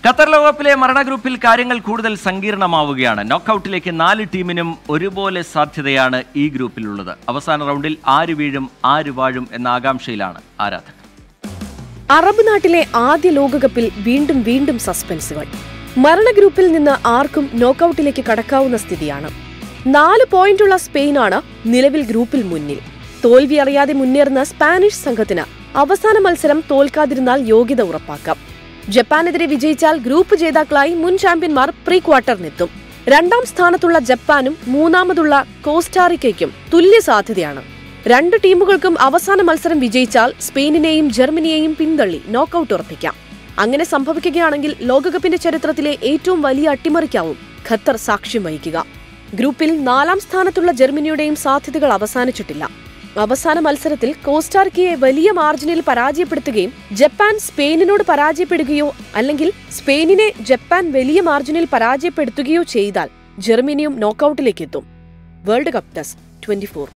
Qatar ലോകകപ്പിലെ മരണ ഗ്രൂപ്പിൽ കാര്യങ്ങൾ കൂടുതൽ സങ്കീർണമാവുകയാണ് നോക്കൌട്ടിലേക്ക് നാല് ടീമിനും ഒരുപോലെ സാധ്യതയാണ് ഈ ഗ്രൂപ്പിലുള്ളത് അവസാന റൗണ്ടിൽ ആര് വീഴും ആര് വാഴും എന്ന ആകാംക്ഷയിലാണ് ആരാധകർ അറബ് നാട്ടിലെ ആദ്യ ലോകകപ്പിൽ വീണ്ടും വീണ്ടും സസ്പെൻസുകൾ മരണ ഗ്രൂപ്പിൽ നിന്ന് ആർക്കും നോക്കൌട്ടിലേക്ക് കടക്കാവുന്ന സ്ഥിതിയാണ് നാല് പോയിന്റുള്ള സ്പെയിനാണ് നിലവിൽ ഗ്രൂപ്പിൽ മുന്നിൽ തോൽവി അറിയാതെ മുന്നേറുന്ന സ്പാനിഷ് സംഘത്തിന് അവസാന മത്സരം തോൽക്കാതിരുന്നാൽ യോഗ്യത ഉറപ്പാക്കാം ജപ്പാനെതിരെ വിജയിച്ചാൽ ഗ്രൂപ്പ് ജേതാക്കളായി മുൻ ചാമ്പ്യന്മാർ പ്രീ ക്വാർട്ടറിനെത്തും രണ്ടാം സ്ഥാനത്തുള്ള ജപ്പാനും മൂന്നാമതുള്ള കോസ്റ്റാറിക്കയ്ക്കും തുല്യ സാധ്യതയാണ് രണ്ട് ടീമുകൾക്കും അവസാന മത്സരം വിജയിച്ചാൽ സ്പെയിനിനെയും ജർമ്മനിയെയും പിന്തള്ളി നോക്കൌട്ട് ഉറപ്പിക്കാം അങ്ങനെ സംഭവിക്കുകയാണെങ്കിൽ ലോകകപ്പിന്റെ ചരിത്രത്തിലെ ഏറ്റവും വലിയ അട്ടിമറിക്കാവും ഖത്തർ സാക്ഷ്യം വഹിക്കുക ഗ്രൂപ്പിൽ നാലാം സ്ഥാനത്തുള്ള ജർമ്മനിയുടെയും സാധ്യതകൾ അവസാനിച്ചിട്ടില്ല അവസാന മത്സരത്തിൽ കോസ്റ്റാറിക്കയെ വലിയ മാർജിനിൽ പരാജയപ്പെടുത്തുകയും ജപ്പാൻ സ്പെയിനിനോട് പരാജയപ്പെടുകയോ അല്ലെങ്കിൽ സ്പെയിനിനെ ജപ്പാൻ വലിയ മാർജിനിൽ പരാജയപ്പെടുത്തുകയോ ചെയ്താൽ ജർമ്മനിയും നോക്കൌട്ടിലേക്ക് എത്തും വേൾഡ് കപ്പ് ഡെസ്ക് ട്വന്റി